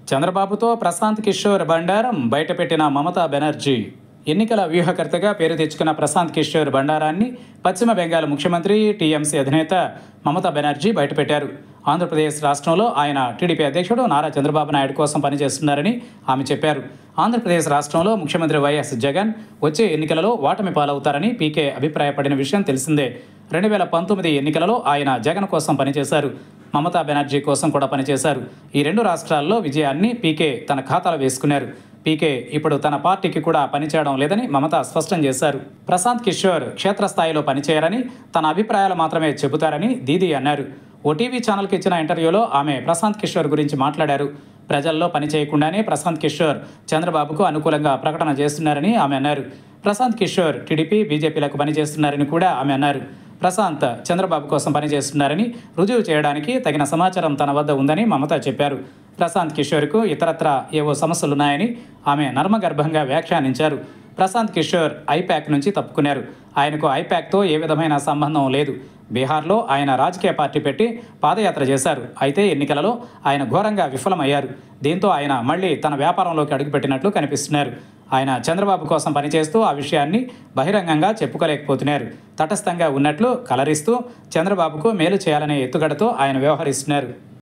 చంద్రబాబుతో ప్రశాంత్ కిషోర్ బండారం బయటపెట్టిన మమతా బెనర్జీ ఎన్నికల వ్యూహకర్తగా పేరు తెచ్చుకున్న ప్రశాంత్ కిషోర్ బండారాన్ని పశ్చిమ బెంగాల్ ముఖ్యమంత్రి టీఎంసీ అధినేత మమతా బెనర్జీ బయటపెట్టారు ఆంధ్రప్రదేశ్ రాష్ట్రంలో ఆయన టీడీపీ అధ్యక్షుడు నారా చంద్రబాబు నాయుడు కోసం పనిచేస్తున్నారని ఆమె చెప్పారు ఆంధ్రప్రదేశ్ రాష్ట్రంలో ముఖ్యమంత్రి వైఎస్ జగన్ వచ్చే ఎన్నికలలో ఓటమి పాలవుతారని పీకే అభిప్రాయపడిన విషయం తెలిసిందే రెండు వేల పంతొమ్మిది ఎన్నికలలో ఆయన జగన్ కోసం పనిచేశారు మమతా బెనర్జీ కోసం కూడా పనిచేశారు ఈ రెండు రాష్ట్రాల్లో విజయాన్ని పీకే తన ఖాతాలో వేసుకున్నారు పీకే ఇప్పుడు తన పార్టీకి కూడా పనిచేయడం లేదని మమత స్పష్టం చేశారు ప్రశాంత్ కిషోర్ క్షేత్రస్థాయిలో పనిచేయరని తన అభిప్రాయాలు మాత్రమే చెబుతారని దీదీ అన్నారు ఓటీవీ ఛానల్కి ఇచ్చిన ఇంటర్వ్యూలో ఆమె ప్రశాంత్ కిషోర్ గురించి మాట్లాడారు ప్రజల్లో పని చేయకుండానే ప్రశాంత్ కిషోర్ చంద్రబాబుకు అనుకూలంగా ప్రకటన చేస్తున్నారని ఆమె అన్నారు ప్రశాంత్ కిషోర్ టీడీపీ బీజేపీలకు పనిచేస్తున్నారని కూడా ఆమె అన్నారు ప్రశాంత్ చంద్రబాబు కోసం పనిచేస్తున్నారని రుజువు చేయడానికి తగిన సమాచారం తన వద్ద ఉందని మమత చెప్పారు ప్రశాంత్ కిషోర్కు ఇతరత్రా ఏవో సమస్యలున్నాయని ఆమె నర్మగర్భంగా వ్యాఖ్యానించారు ప్రశాంత్ కిషోర్ ఐప్యాక్ నుంచి తప్పుకున్నారు ఆయనకు ఐప్యాక్తో ఏ విధమైన సంబంధం లేదు బీహార్లో ఆయన రాజకీయ పార్టీ పెట్టి పాదయాత్ర చేశారు అయితే ఎన్నికలలో ఆయన ఘోరంగా విఫలమయ్యారు దీంతో ఆయన మళ్ళీ తన వ్యాపారంలోకి అడుగుపెట్టినట్లు కనిపిస్తున్నారు ఆయన చంద్రబాబు కోసం పనిచేస్తూ ఆ విషయాన్ని బహిరంగంగా చెప్పుకోలేకపోతున్నారు తటస్థంగా ఉన్నట్లు కలరిస్తూ చంద్రబాబుకు మేలు చేయాలనే ఎత్తుగడతో ఆయన వ్యవహరిస్తున్నారు